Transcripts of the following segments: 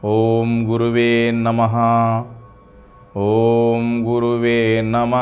ఓం గురువే నమ ఓం గురువే నమ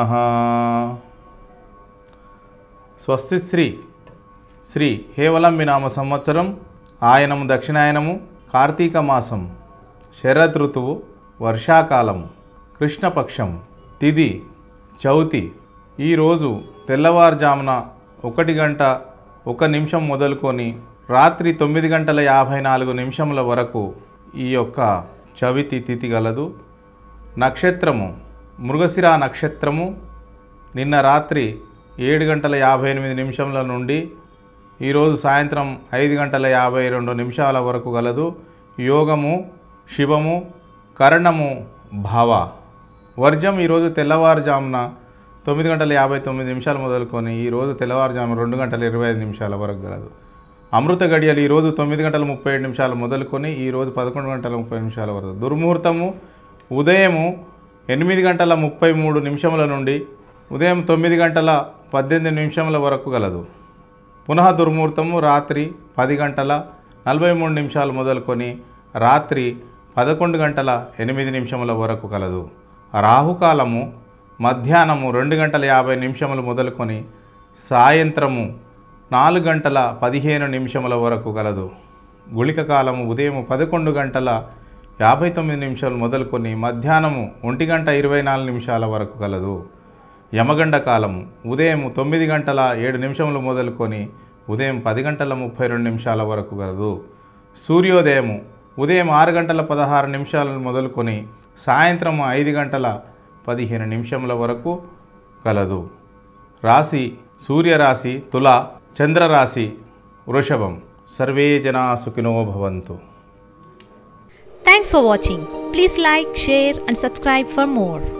స్వస్తి శ్రీ శ్రీ హేవలంబి నామ సంవత్సరం ఆయనము దక్షిణాయనము కార్తీక మాసం శరద్ ఋతువు వర్షాకాలము కృష్ణపక్షం తిది చౌతి ఈరోజు తెల్లవారుజామున ఒకటి గంట ఒక నిమిషం మొదలుకొని రాత్రి తొమ్మిది గంటల యాభై నాలుగు నిమిషముల వరకు ఈ యొక్క చవితి తిథి గలదు నక్షత్రము మృగశిర నక్షత్రము నిన్న రాత్రి ఏడు గంటల యాభై ఎనిమిది నిమిషముల నుండి ఈరోజు సాయంత్రం ఐదు గంటల యాభై రెండు నిమిషాల వరకు గలదు యోగము శివము కరణము భావ వర్జం ఈరోజు తెల్లవారుజామున తొమ్మిది గంటల యాభై తొమ్మిది నిమిషాలు మొదలుకొని ఈరోజు తెల్లవారుజామున రెండు గంటల ఇరవై ఐదు నిమిషాల వరకు గలదు అమృత గడియలు ఈరోజు తొమ్మిది గంటల ముప్పై ఏడు నిమిషాలు మొదలుకొని ఈరోజు పదకొండు గంటల ముప్పై నిమిషాల వరకు దుర్ముహూర్తము ఉదయము ఎనిమిది గంటల ముప్పై మూడు నిమిషముల నుండి ఉదయం తొమ్మిది గంటల పద్దెనిమిది నిమిషముల వరకు గలదు పునః దుర్ముహూర్తము రాత్రి పది గంటల నలభై మూడు నిమిషాలు మొదలుకొని రాత్రి పదకొండు గంటల ఎనిమిది నిమిషముల వరకు కలదు రాహుకాలము మధ్యాహ్నము రెండు గంటల యాభై నిమిషములు మొదలుకొని సాయంత్రము నాలుగు గంటల పదిహేను నిమిషముల వరకు కలదు గుళిక కాలము ఉదయం పదకొండు గంటల యాభై తొమ్మిది నిమిషాలు మొదలుకొని మధ్యాహ్నము ఒంటి గంట ఇరవై నాలుగు నిమిషాల వరకు కలదు యమగండ కాలము ఉదయం తొమ్మిది గంటల ఏడు నిమిషములు మొదలుకొని ఉదయం పది గంటల ముప్పై రెండు నిమిషాల వరకు కలదు సూర్యోదయము ఉదయం ఆరు గంటల పదహారు నిమిషాలను మొదలుకొని సాయంత్రం ఐదు గంటల పదిహేను నిమిషముల వరకు కలదు రాశి సూర్యరాశి తుల చంద్రరాశి వృషభం సర్వే జనా సుఖినో భవంతు Thanks for watching. Please like, share, and subscribe for more.